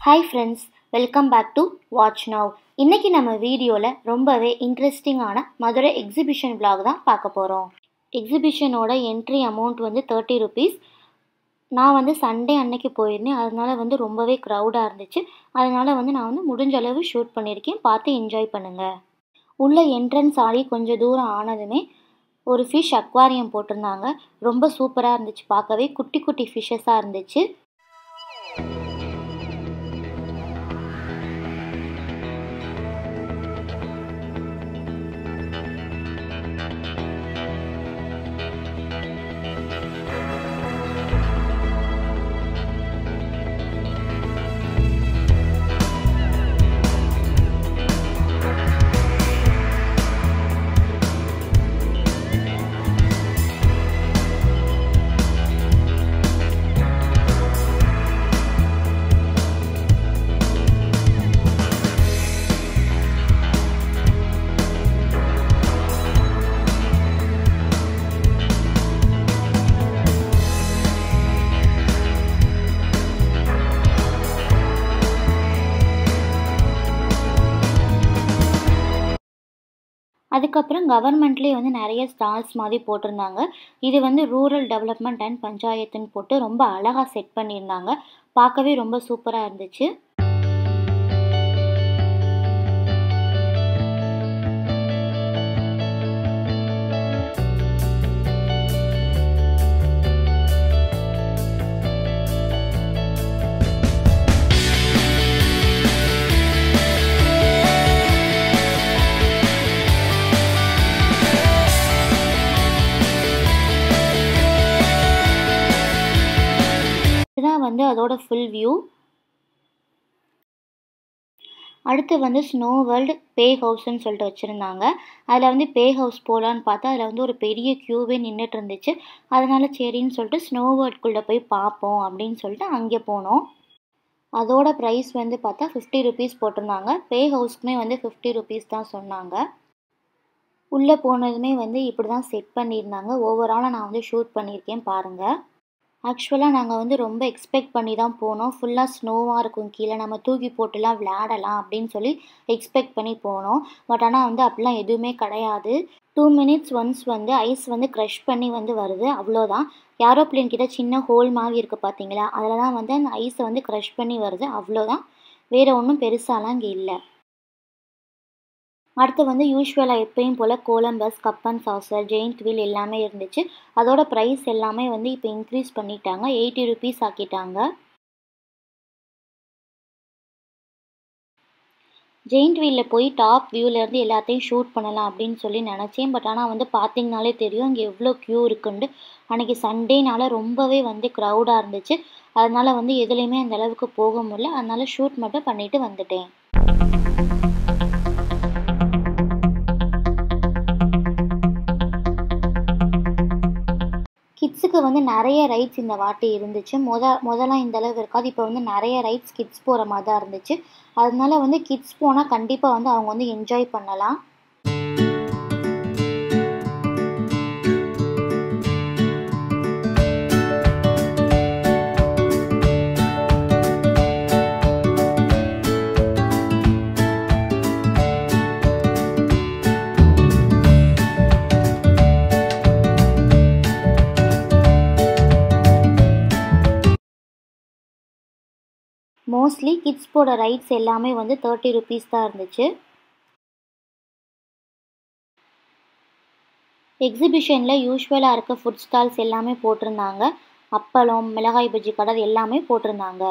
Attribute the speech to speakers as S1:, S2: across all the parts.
S1: hi friends welcome back to watch now இன்றைக்கி நம்ம வீடியோவில் ரொம்பவே இன்ட்ரெஸ்டிங்கான மதுரை எக்ஸிபிஷன் vlog தான் பார்க்க போகிறோம் எக்ஸிபிஷனோட என்ட்ரி அமௌண்ட் வந்து தேர்ட்டி ருபீஸ் நான் வந்து சண்டே அன்னைக்கு போயிருந்தேன் அதனால வந்து ரொம்பவே க்ரௌடாக இருந்துச்சு அதனால் வந்து நான் வந்து முடிஞ்ச அளவு ஷூட் பண்ணியிருக்கேன் பார்த்து என்ஜாய் பண்ணுங்கள் உள்ள என்ட்ரன்ஸ் ஆகி கொஞ்சம் தூரம் ஆனதுமே ஒரு ஃபிஷ் அக்வாரியம் போட்டிருந்தாங்க ரொம்ப சூப்பராக இருந்துச்சு பார்க்கவே குட்டி குட்டி ஃபிஷ்ஷஸாக இருந்துச்சு அதுக்கப்புறம் கவர்மெண்ட்லேயே வந்து நிறைய ஸ்டால்ஸ் மாதிரி போட்டிருந்தாங்க இது வந்து ரூரல் டெவலப்மெண்ட் அண்ட் பஞ்சாயத்துன்னு போட்டு ரொம்ப அழகாக செட் பண்ணியிருந்தாங்க பார்க்கவே ரொம்ப சூப்பராக இருந்துச்சு இதுதான் வந்து அதோட ஃபுல் வியூ அடுத்து வந்து ஸ்னோ வேர்ல்டு பே ஹவுஸ்ன்னு சொல்லிட்டு வச்சுருந்தாங்க அதில் வந்து பே ஹவுஸ் போகலான்னு பார்த்தா அதில் வந்து ஒரு பெரிய க்யூவே நின்றுட்டு இருந்துச்சு அதனால சரின்னு சொல்லிட்டு ஸ்னோ வேர்ல்டுக்குள்ளே போய் பார்ப்போம் அப்படின்னு சொல்லிட்டு அங்கே போனோம் அதோட ப்ரைஸ் வந்து பார்த்தா ஃபிஃப்டி ருபீஸ் போட்டிருந்தாங்க பே ஹவுஸ்க்குமே வந்து ஃபிஃப்டி ருபீஸ் தான் சொன்னாங்க உள்ளே போனதுமே வந்து இப்படி தான் செட் பண்ணியிருந்தாங்க ஓவராலாக நான் வந்து ஷூட் பண்ணியிருக்கேன் பாருங்கள் ஆக்சுவலாக நாங்கள் வந்து ரொம்ப எக்ஸ்பெக்ட் பண்ணி தான் போனோம் ஃபுல்லாக ஸ்னோவாக இருக்கும் கீழே நம்ம தூக்கி போட்டுலாம் விளையாடலாம் அப்படின்னு சொல்லி எக்ஸ்பெக்ட் பண்ணி போனோம் பட் ஆனால் வந்து அப்படிலாம் எதுவுமே கிடையாது டூ மினிட்ஸ் ஒன்ஸ் வந்து ஐஸ் வந்து க்ரஷ் பண்ணி வந்து வருது அவ்வளோதான் ஏரோப்ளேன் கிட்ட சின்ன ஹோல் மாதிரி இருக்குது பார்த்தீங்களா அதில் தான் வந்து அந்த ஐஸை வந்து க்ரஷ் பண்ணி வருது அவ்வளோதான் வேறு ஒன்றும் பெருசாலாம் இங்கே இல்லை அடுத்து வந்து யூஸ்வலாக எப்பயும் போல் Columbus cup and saucer giant wheel எல்லாமே இருந்துச்சு அதோட ப்ரைஸ் எல்லாமே வந்து இப்போ இன்க்ரீஸ் பண்ணிட்டாங்க எயிட்டி ருபீஸ் ஆக்கிட்டாங்க ஜெயிண்ட் வீலில் போய் டாப் வியூவிலேருந்து எல்லாத்தையும் ஷூட் பண்ணலாம் அப்படின்னு சொல்லி நினச்சேன் பட் ஆனால் வந்து பார்த்தீங்கனாலே தெரியும் இங்கே எவ்வளோ க்யூ இருக்குண்டு அன்றைக்கி சண்டேனால ரொம்பவே வந்து க்ரௌடாக இருந்துச்சு அதனால் வந்து எதுலேயுமே அந்த அளவுக்கு போக முடியல அதனால ஷூட் மட்டும் பண்ணிவிட்டு வந்துட்டேன் கிட்ஸுக்கு வந்து நிறைய ரைட்ஸ் இந்த வாட்டி இருந்துச்சு முத முதலாம் இந்த அளவு இருக்காது இப்போ வந்து நிறைய ரைட்ஸ் கிட்ஸ் போகிற மாதிரி தான் இருந்துச்சு அதனால வந்து கிட்ஸ் போனால் கண்டிப்பாக வந்து அவங்க வந்து என்ஜாய் பண்ணலாம் மோஸ்ட்லி கிட்ஸ் போட ரைட்ஸ் எல்லாமே வந்து தேர்ட்டி ருபீஸ் தான் இருந்துச்சு எக்ஸிபிஷனில் யூஸ்வலாக இருக்க ஃபுட் ஸ்டால்ஸ் எல்லாமே போட்டிருந்தாங்க அப்பளம் மிளகாய் பஜ்ஜி கடை எல்லாமே போட்டிருந்தாங்க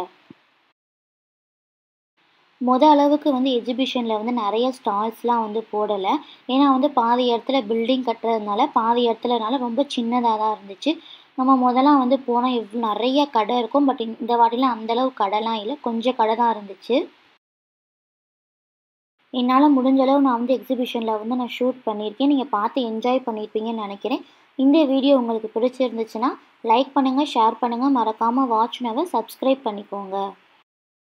S1: மொத அளவுக்கு வந்து எக்ஸிபிஷனில் வந்து நிறைய ஸ்டால்ஸ்லாம் வந்து போடலை ஏன்னா வந்து பாதி இடத்துல பில்டிங் கட்டுறதுனால பாதி இடத்துலனால ரொம்ப சின்னதாக தான் இருந்துச்சு நம்ம முதலாம் வந்து போனால் எவ்வளோ நிறைய கடை இருக்கும் பட் இந்த வாட்டிலாம் அந்தளவு கடைலாம் இல்லை கொஞ்சம் கடை தான் இருந்துச்சு என்னால் முடிஞ்ச அளவு நான் வந்து எக்ஸிபிஷனில் வந்து நான் ஷூட் பண்ணியிருக்கேன் நீங்கள் பார்த்து என்ஜாய் பண்ணியிருப்பீங்கன்னு நினைக்கிறேன் இந்த வீடியோ உங்களுக்கு பிடிச்சிருந்துச்சுன்னா லைக் பண்ணுங்கள் ஷேர் பண்ணுங்கள் மறக்காமல் வாட்ச் நவை சப்ஸ்கிரைப் பண்ணிக்கோங்க